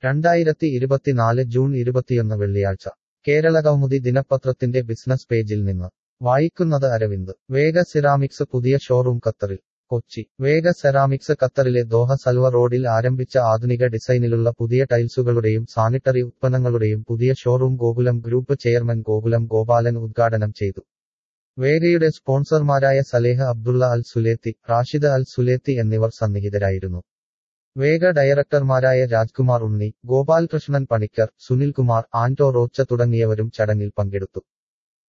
രണ്ടായിരത്തി ഇരുപത്തിനാല് ജൂൺ ഇരുപത്തിയൊന്ന് വെള്ളിയാഴ്ച കേരള കൗമുദി ദിനപത്രത്തിന്റെ ബിസിനസ് പേജിൽ നിന്ന് വായിക്കുന്നത് അരവിന്ദ് വേഗ സിറാമിക്സ് പുതിയ ഷോറൂം ഖത്തറിൽ കൊച്ചി വേഗ സെറാമിക്സ് ഖത്തറിലെ ദോഹ സൽവ റോഡിൽ ആരംഭിച്ച ആധുനിക ഡിസൈനിലുള്ള പുതിയ ടൈൽസുകളുടെയും സാനിറ്ററി ഉത്പന്നങ്ങളുടെയും പുതിയ showroom Gokulam group chairman Gokulam Gopalan ഉദ്ഘാടനം ചെയ്തു വേഗയുടെ സ്പോൺസർമാരായ സലേഹ അബ്ദുള്ള അൽ സുലേത്തി റാഷിദ് അൽ സുലേത്തി എന്നിവർ സന്നിഹിതരായിരുന്നു വേഗ ഡയറക്ടർമാരായ രാജ്കുമാർ ഉണ്ണി ഗോപാൽകൃഷ്ണൻ പണിക്കർ സുനിൽകുമാർ ആന്റോ റോച്ച തുടങ്ങിയവരും ചടങ്ങിൽ പങ്കെടുത്തു